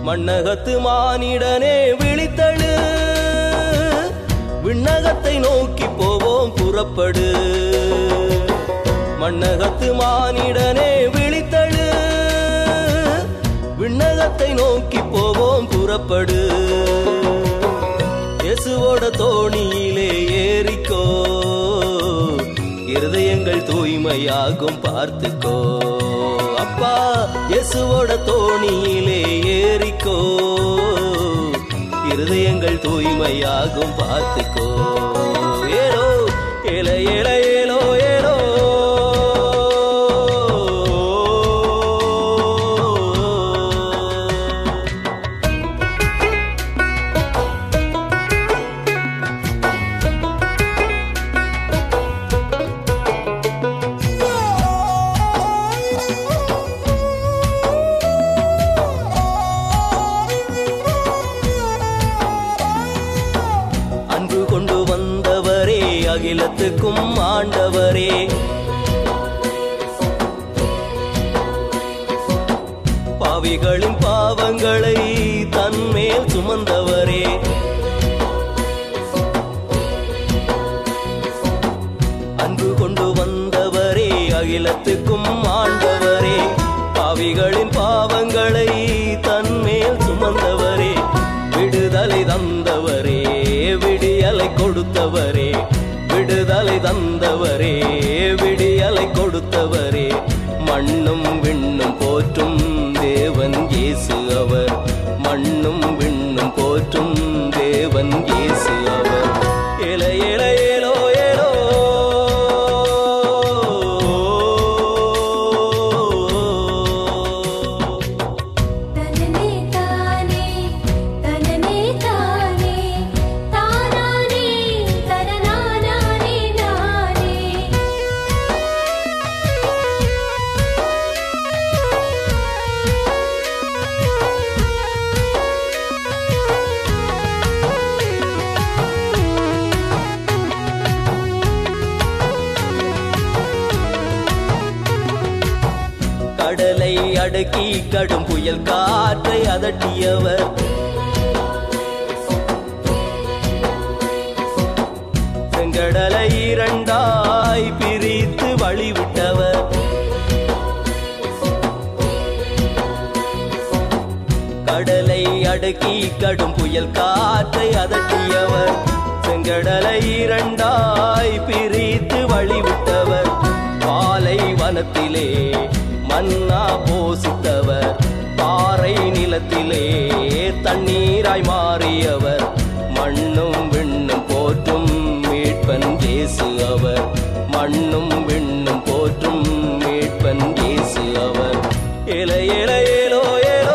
மண்ணகத்து மானிடனே விழித்தழு விண்ணகத்தை நோக்கி போவோம் புறப்படு மண்ணகத்து மானிடனே விழித்தழு விண்ணகத்தை நோக்கி போவோம் புறப்படு இயேசுவோட தோணியிலே ஏறிக்கோ இருதயங்கள் தூய்மையாகும் பார்த்துக்கோ அப்பா இயேசுவோட தோணியிலே ஏறிக்கோ இருதயங்கள் தூய்மையாகும் பார்த்துக்கோ ஏலோ ஏல ஏல ஏலோ ஏலோ அன்பு கொண்டு வந்தவரே அகிலத்துக்கும் ஆண்டவரே பாவிகளின் பாவங்களை தன்மேல் சுமந்தவரே அன்பு கொண்டு வந்தவரே அகிலத்துக்கும் ஆண்டவரே பாவிகளின் பாவங்களை தன்மேல் சுமந்தவரே விடுதலை தந்தவரே விடியலை கொடுத்தவரே விடுதலை தந்தவரே விடியலை கொடுத்தவரே மண்ணும் விண்ணும் போற்றும் தேவன் இயேசு அவர் மண்ணும் விண்ணும் போற்றும் தேவன் இயேசு அவர் ஏல ஏல ஏலோ ஏலோ தனனே தானே தனனே தானே தானானே தனனானானே நானே கடலை அடக்கி கடும் புயல் காற்றை அதட்டியவர் செங்கடலை இரண்டாய் பிரித்து வழிவிட்டவர் கடலை அடக்கி கடும் புயல் காற்றை அதட்டியவர் செங்கடலை இரண்டாய் பிரித்து வழிவிட்டவர் பாலை வனத்திலே மன்னா போசித்தவர் பாறை நிலத்திலே தண்ணீராய் மாறியவர் மண்ணும் விண்ணும் போற்றும் மீட்பன் இயேசு அவர் மண்ணும் விண்ணும் போற்றும் மீட்பன் இயேசு அவர் ஏல ஏல ஏலோ ஏலோ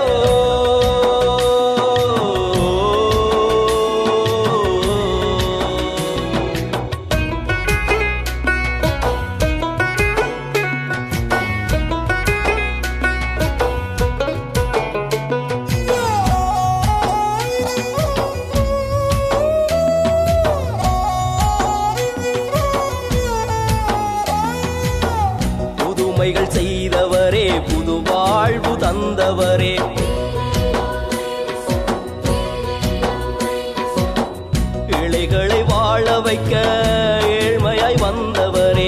புதுமைகள் செய்தவரே புது வாழ்வு தந்தவரே இளைகளை வாழ வைக்க ஏழ்மையாய் வந்தவரே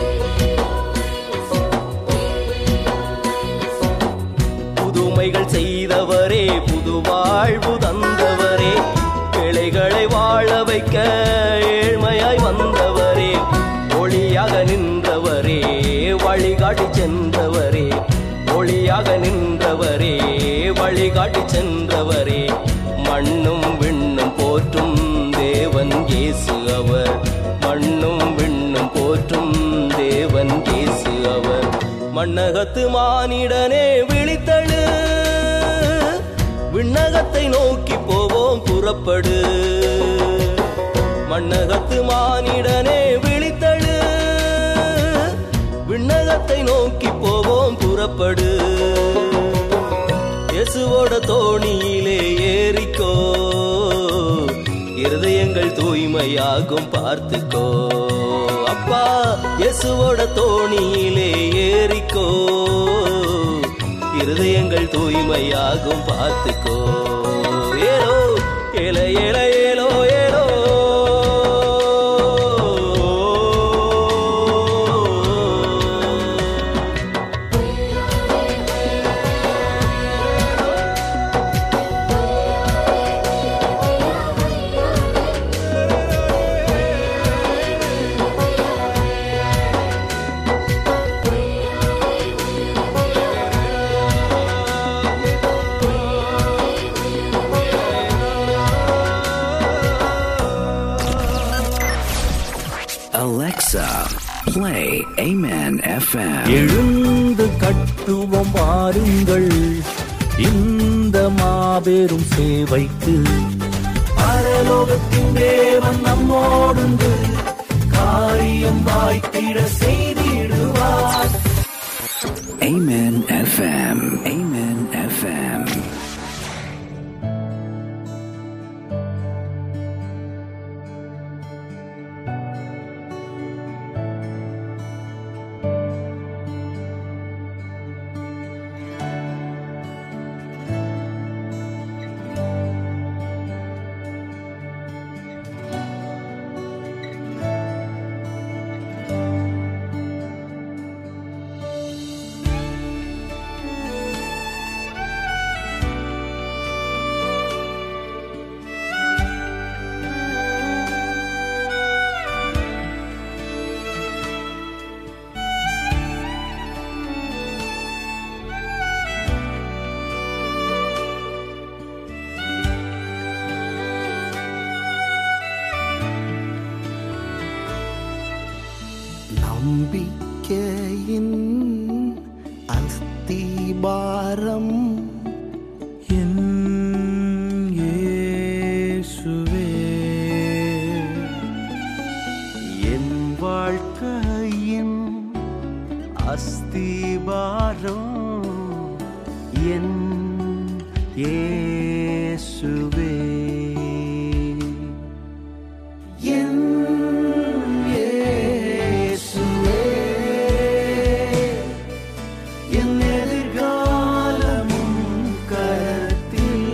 புதுமைகள் செய்தவரே புது வாழ்வு தந்தவரே இளைகளை வாழ வைக்க ஏழ்மையாய் வந்தவரே ஒளியாக நின்றவரே வழிகாட்டி சென்றவரே ஒளியாக நின்றவரே வழிகாட்டி சென்றவரே மண்ணும் விண்ணும் போற்றும் தேவன் இயேசு அவர் மண்ணும் விண்ணும் போற்றும் தேவன் இயேசு அவர் மண்ணகத்து மானிடனே விழித்தழு விண்ணகத்தை நோக்கி போவோம் புறப்படு மண்ணகத்து மானிடனே விழித்தழு விண்ணகத்தை நோக்கி போவோம் புறப்படு இயேசுவோட தோணியிலே ஏறிக்கோ இருதயங்கள் தூய்மையாகும் பார்த்துக்கோ அப்பா இயேசுவோட தோணியிலே ஏறிக்கோ இருதயங்கள் தூய்மையாகும் பார்த்துக்கோ ஏலோ ஏல ஏல ஏலோ ஏலோ Alexa, play Amen FM. எழுந்து கட்டுவோம் வாருங்கள் இந்த மாபெரும் சேவைக்கு பரலோகத்தின் தேவன் நம்மோடுண்டு காரியம் வாய்த்திட செய்திடுவார் Amen FM. Amen FM. நம்பிக்கையின் அஸ்திபாரம் என் இயேசுவே என் வாழ்க்கையின் அஸ்திபாரம் என் இயேசுவே என் இயேசுவே என் எதிர்காலமும் கரத்தில்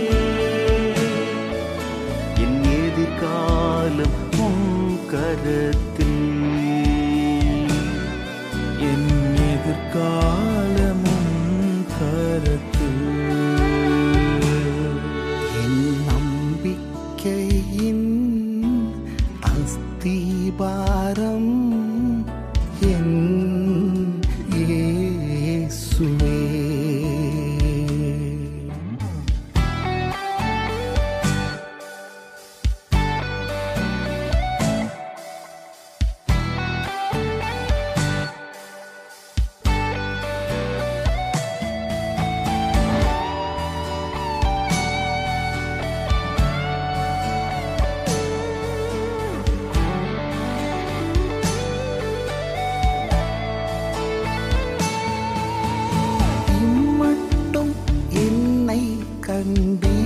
என் எதிர்காலம் உன் கரத்தில் என் எதிர்காலமும் கரத்தில் என் நம்பிக்கையின் அஸ்திபாரம் என் இயேசுவே இம்மட்டும் என்னை கண்டீ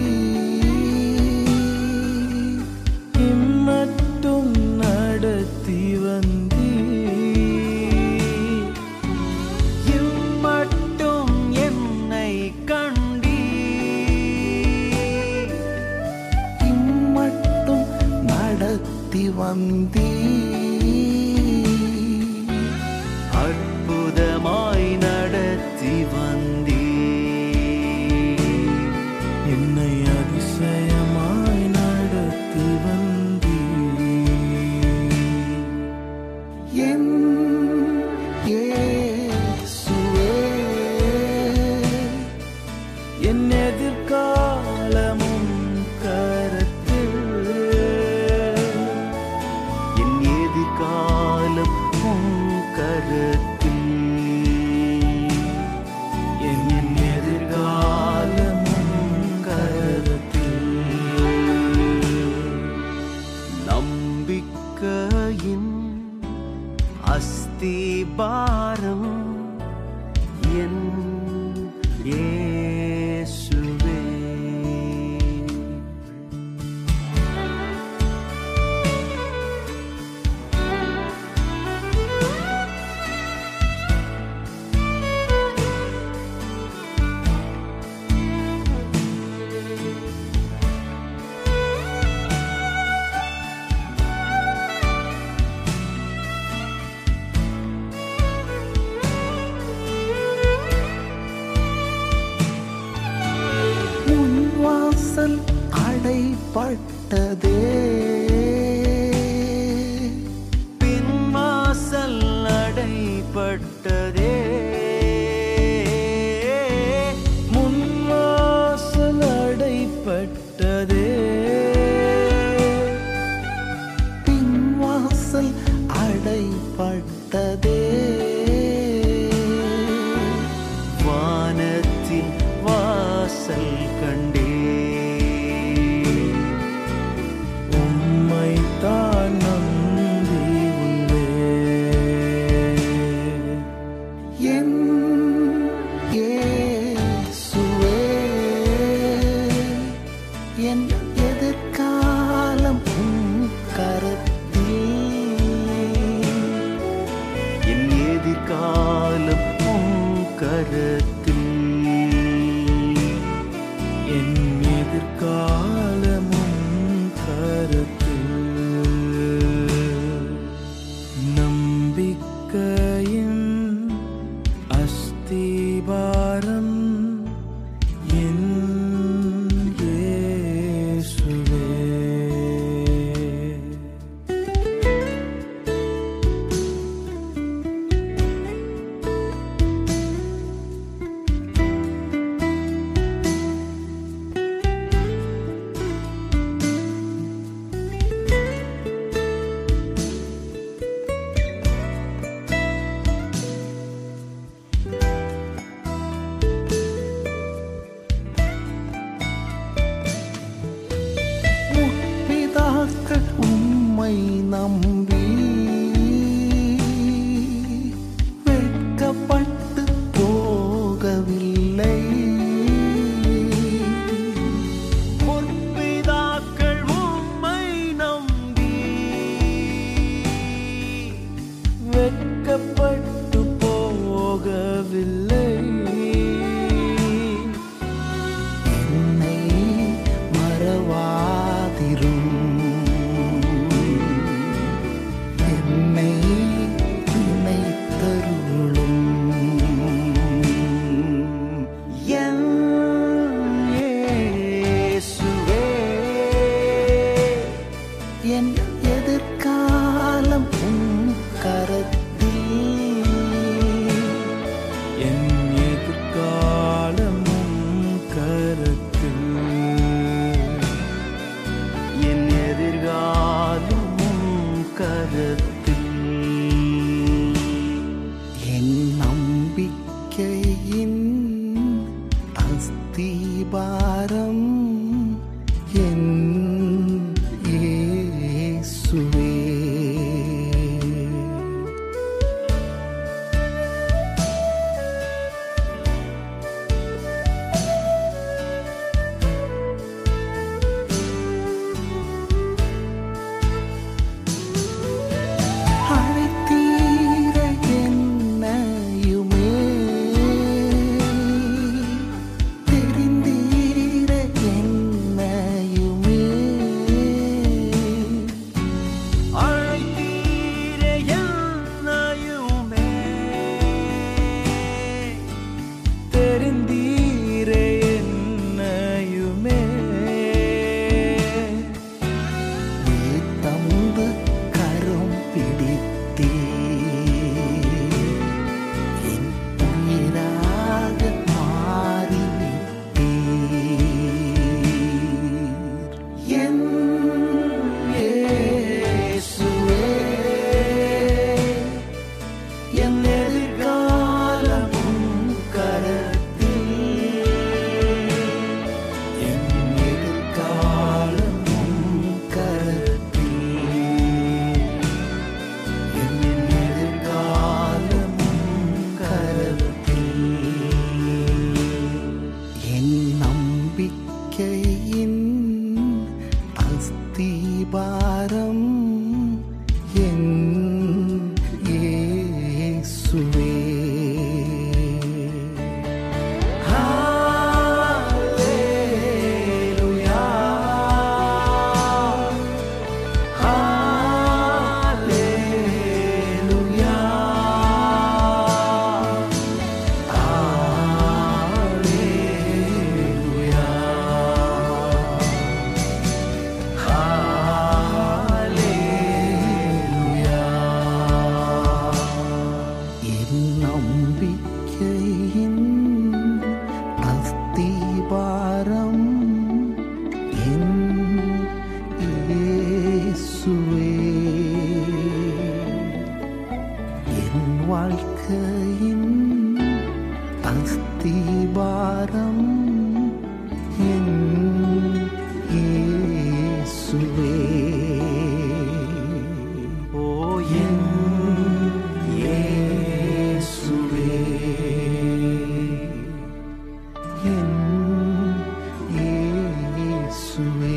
இம்மட்டும் நடத்தி வந்தீ இம்மட்டும் என்னை கண்டீ இம்மட்டும் நடத்தி வந்தீ அற்புதமாய் நடத்தி வந்தீ என்னை அதிசயமாய் நடத்தி வந்தீ என் இயேசுவே என் எதிர்காலமும் கரத்தில் என் அடைப்பட்டதே பின்வாசல் அடைப்பட்டதே முன்வாசல் அடைப்பட்டதே பின்வாசல் அடைப்பட்டதே வானத்தில் வாசல் கண்டே உம்மை தான் நம்பி உள்ளேன் என் இயேசுவே என் எதிர்காலம் உம் கரத்தில் என் எதிர்காலம் உம் கரத்தில் என் எதிர்காலமும் கரத்தில் நம்பிக்கையின் அஸ்திபாரம் என் இயேசுவே முற்பிதாக்கள் உம்மை நம்பி வெட்கப்பட்டு போகவில்லை முற்பிதாக்கள் உம்மை நம்பி வெட்கப்பட்டு போகவில்லை என்னை மறவாதிரும் என்னை நினைத்தருளும் என் இயேசுவே என் எதிர்காலம் உம் கரத்தில் என் எதிர்காலமும் கரத்தில் என் எதிர்காலமும் கரத்தில் என் நம்பிக்கையின் அஸ்திபாரம் என் இயேசுவே அழைத்தீர என்னையுமே தெரிந்தீர என் இயேசுவே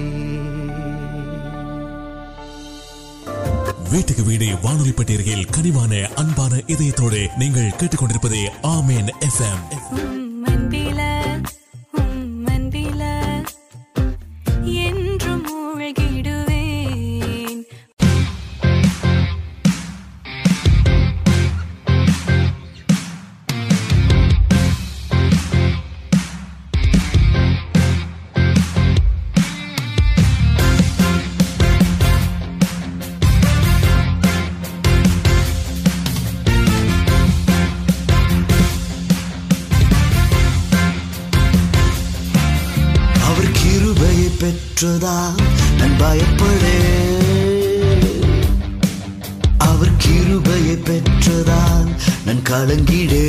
வீட்டுக்கு வீடு வானொலி பட்டியல்கள் கனிவான அன்பான இதயத்தோடு நீங்கள் கேட்டுக்கொண்டிருப்பது ஆமேன் எஃப்எம் மந்தில மந்தில என்றும் மூழ்கிடுவேன் அவர் கிருபையை பெற்றதா நான் பயப்படே அவர் கிருபையை பெற்றதால் நான் கலங்கிடே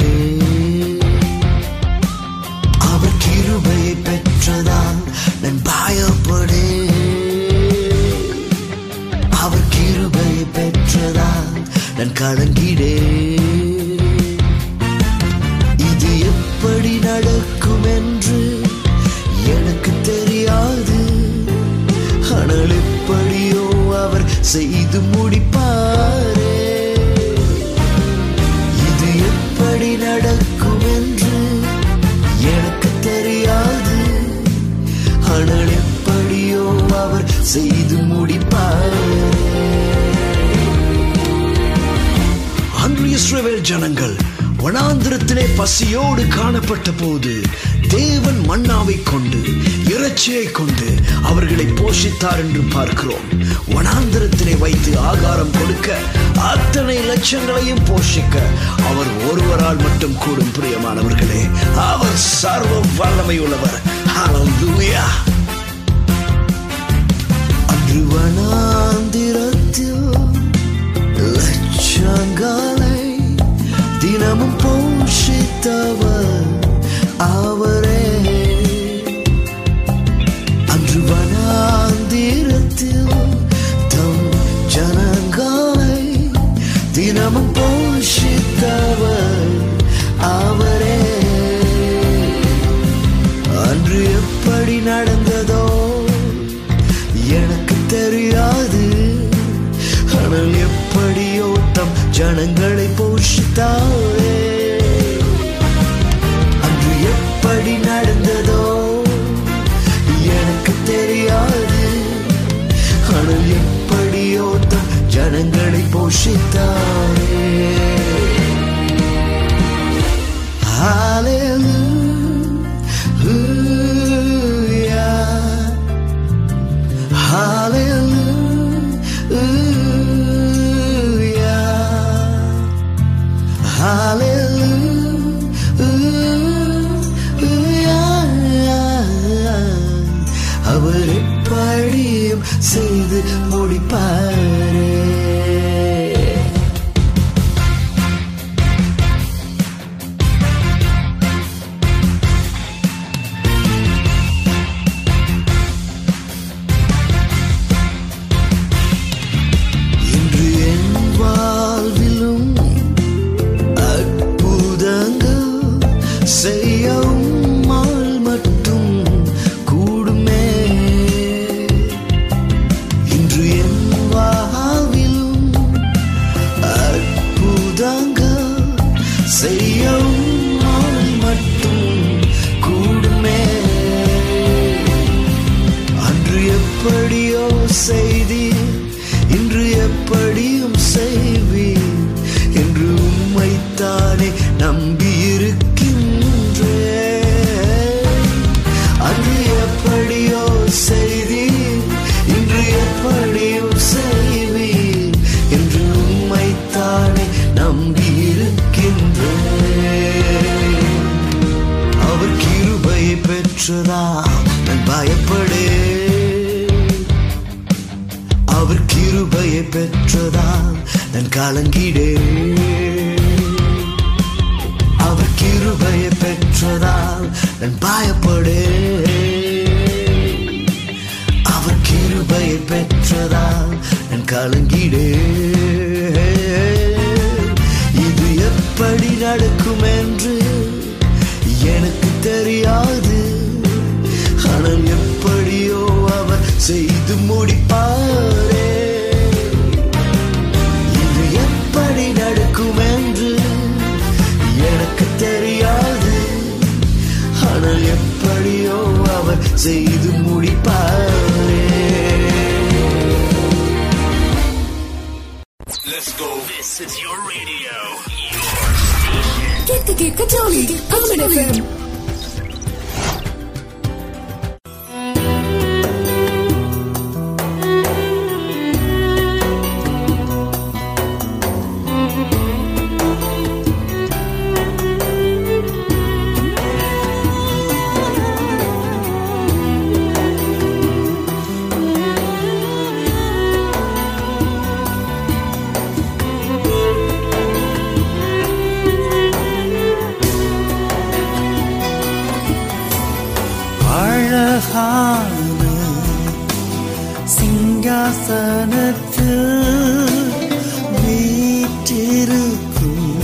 அவர் கிருபையை பெற்றதால் நான் பயப்படே அவர் கிருபையை பெற்றதால் நான் கலங்கிடே இது எப்படி நடக்கும் என்று எனக்கு தெரியாது ஆனால் எப்படியோ அவர் செய்து முடிப்பாரே இது எப்படி நடக்கும் என்று எனக்கு தெரியாது ஆனால் எப்படியோ அவர் செய்து முடிப்பாரே அன்று இஸ்ரவேல் ஜனங்கள் வனாந்திரத்திலே பசியோடு காணப்பட்ட போது தேவன் மன்னாவை கொண்டு இறைச்சியை கொண்டு அவர்களை போஷித்தார் என்று பார்க்கிறோம் வனாந்திரத்திலே வைத்து ஆகாரம் கொடுக்க அத்தனை லட்சங்களையும் போஷிக்க அவர் ஒருவரால் மட்டும் கூடும் பிரியமானவர்களே அவர் சர்வ வல்லமை உள்ளவர் Hallelujah. அன்று வனாந்திரத்தில் லட்சங்களை தினமும் போஷித்தவர் அவரே அன்று வனாந்திரத்தில் தம் ஜனங்களை தினமும் போஷித்தவர் அவரே அன்று எப்படி நடந்ததோ எனக்கு தெரியாது ஆனால் எப்படியோ தம் ஜனங்களை போஷித்தாரே அன்று எப்படி நடந்ததோ எனக்கு தெரியாது ஆனால் எப்படியோ தம் ஜனங்களை போஷித்தாரே Hallelujah. Hallelujah. Hallelujah. அவர் எப்படியும் செய்து முடிப்பாரே இன்று என் வாழ்விலும் அற்புதங்கள் செய்யவும் ஆள் மட்டும் கூடுமே இன்று என் வாழ்விலும் அற்புதங்கள் செய்யவும் ஆள் மட்டும் கூடுமே அன்று எப்படியோ செய்தீர் இன்று எப்படியும் செய்வீர் என்று உம்மைத்தானே நம்பியிருக்கின்றேன் அன்று எப்படியோ செய்தீர் இன்று எப்படியும் செய்வீர் என்று உம்மைத்தானே நம்பியிருக்கின்றேன் அவர் கிருபையை பெற்றதா நான் பயப்படேன் அவர் கிருபையை பெற்றதால் நான் கலங்கிடேன் அவர் கிருபையை பெற்றதால் நான் பயப்படேன் அவர் கிருபையை பெற்றதால் நான் கலங்கிடேன் இது எப்படி நடக்கும் என்று எனக்கு தெரியாது செய்து முடிப்பாரே இது எப்படி நடக்கும் என்று எனக்கு தெரியாது ஆனால் எப்படியோ அவர் செய்து முடிப்பாரே கேட்க கேட்க ஜாலி அம்மன் எஃப்எம் அழகான சிங்காசனத்தில் வீற்றிருக்கும்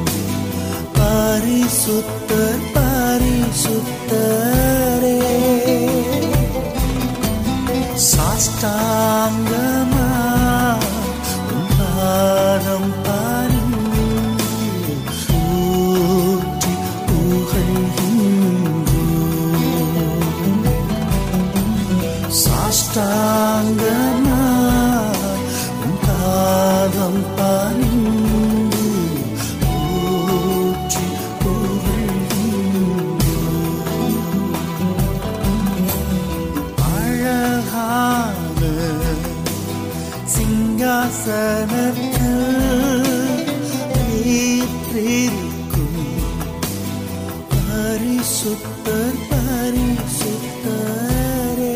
பரிசுத்தர் பரிசுத்தரே சாஷ்டாங்கமா உன் பாதம் பணிந்து ஊற்றி புகழ்கின்றோம் சாஷ்டாங்கமா உன் பாதம் பணிந்து ஊற்றி புகழ்கின்றோம். அழகான சிங்காசனத்தில் வீற்றிருக்கும் பரிசுத்தர் பரிசுத்தரே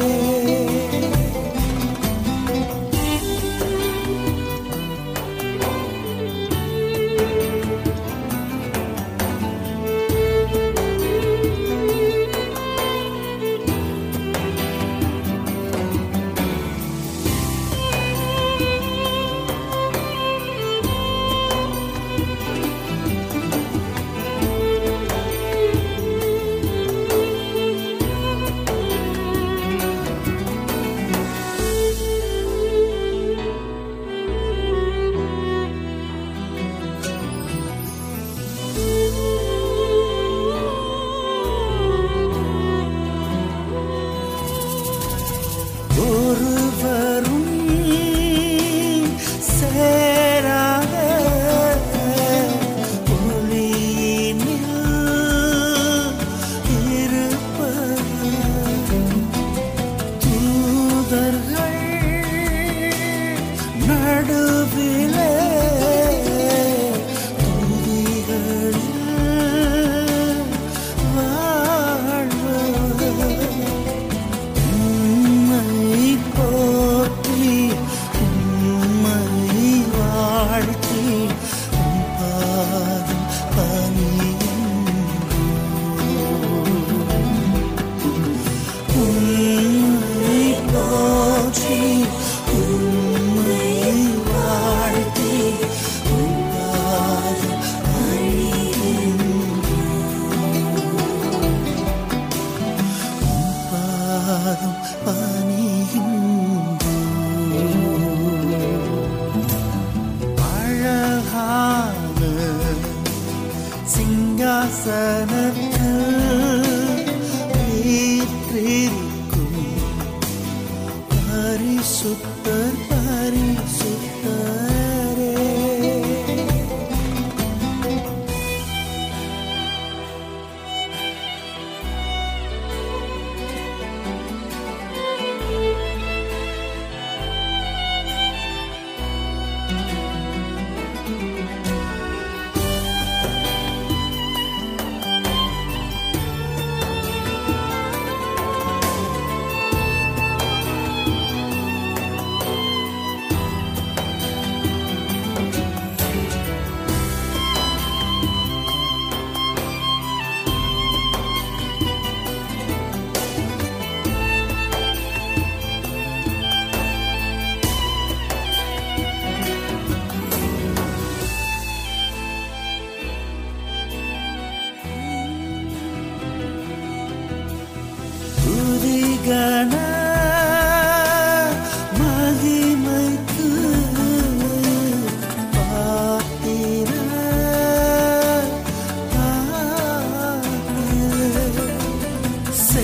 ஒருவரும் சேராத ஒளியினில் இருப்பவர் தூதர்கள் நடுவிலே துதிகளில் வாழ்வர் உம்மை போற்றி உம்மை வாழ்த்தி உம் பாதம் பணிகின்றோம். உம்மை போற்றி உம்மை வாழ்த்தி உம் பாதம் பாதம் பணிகின்றோம். அழகான சிங்காசனத்தில் வீற்றிருக்கும் பரிசுத்தர் பரிசுத்தரே துதிகண